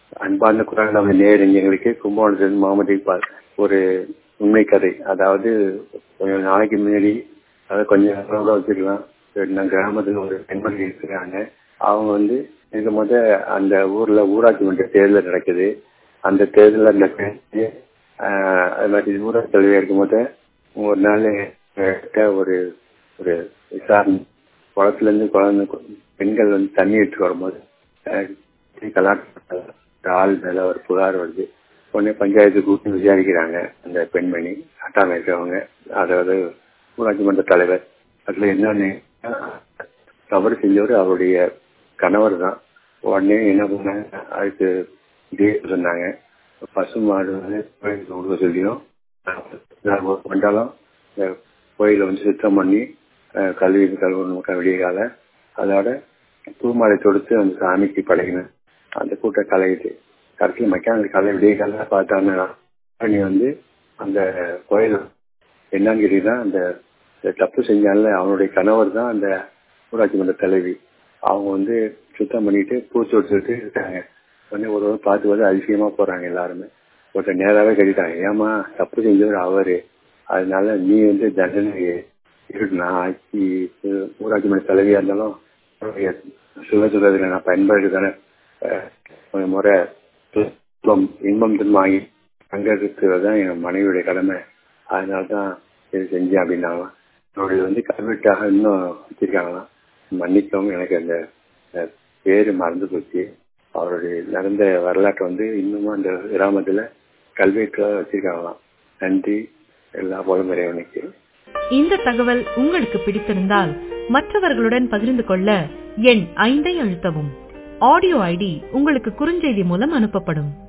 அன்பார்ந்த குரல் நம்ம நேரங்களுக்கு கும்பகோணத்திலிருந்து முகமது இக்பால் ஒரு உண்மை கதை அதாவது கொஞ்சம் நாளைக்கு முன்னாடி அதாவது கொஞ்சம் நேரம் வச்சுக்கலாம் நான் கிராமத்துல ஒரு பெண்மணி இருக்கிறாங்க அவங்க வந்து இது முத அந்த ஊர்ல ஊராட்சி மன்ற தேர்தல் நடக்குது அந்த தேர்தலில் அந்த பெண் அது மாதிரி ஊராட்சி தலைவர் இருக்கும் போது ஒரு நாள் ஒரு ஒரு விசாரணை குளத்துல இருந்து குழந்தை பெண்கள் வந்து தண்ணி எடுத்து வரும்போது கலாட்ட ஆள் மேல ஒரு புகார் வருது உடனே பஞ்சாயத்து கூட்டி விசாரிக்கிறாங்க அந்த பெண்மணி அட்டாம இருக்கிறவங்க அதாவது ஊராட்சி மன்ற தலைவர் அதுல என்னன்னு தவறு செஞ்சவர் அவருடைய கணவர் தான் உடனே என்ன பண்ணாங்க அதுக்கு இதே சொன்னாங்க பசு மாடு வந்து கோயிலுக்கு கொடுக்க சொல்லியும் மண்டலம் கோயிலை வந்து சுத்தம் பண்ணி கல்வி கல்வி விடிய கால அதோட பூமாலை தொடுத்து அந்த சாமிக்கு பழகினேன் அந்த கூட்டம் கலையுது கடைசியில் மெக்கானிக் கலை விடிய கால பார்த்தாங்கன்னா நீ வந்து அந்த கோயில் என்னன்னு கேட்டீங்கன்னா அந்த தப்பு செஞ்சால அவனுடைய கணவர் தான் அந்த ஊராட்சி மன்ற தலைவி அவங்க வந்து சுத்தம் பண்ணிட்டு பூச்சி வச்சுட்டு இருக்காங்க உடனே ஒரு ஒரு பார்த்து பார்த்து அதிசயமா போறாங்க எல்லாருமே ஒருத்தர் நேராவே கட்டிட்டாங்க ஏமா தப்பு செஞ்சவர் அவரு அதனால நீ வந்து தண்டனை இருக்கணும் ஆட்சி ஊராட்சி மன்ற தலைவியா இருந்தாலும் சுக சுகத்தில் நான் பயன்பாடு தானே முறை இன்பம் இன்பம் வாங்கி பங்கெடுக்கிறது தான் என் மனைவியுடைய கடமை அதனால தான் இது செஞ்சேன் அப்படின்னாங்களாம் என்னுடைய வந்து கல்வெட்டாக இன்னும் வச்சிருக்காங்களாம் மன்னிக்கவும் எனக்கு அந்த பேரு மறந்து போச்சு அவருடைய நடந்த வரலாற்றை வந்து இன்னமும் அந்த கிராமத்துல கல்வெட்டுல வச்சிருக்காங்களாம் நன்றி எல்லா போலும் இறைவனுக்கு இந்த தகவல் உங்களுக்கு பிடித்திருந்தால் மற்றவர்களுடன் பகிர்ந்து கொள்ள எண் ஐந்தை அழுத்தவும் ஆடியோ ஐடி உங்களுக்கு குறுஞ்செய்தி மூலம் அனுப்பப்படும்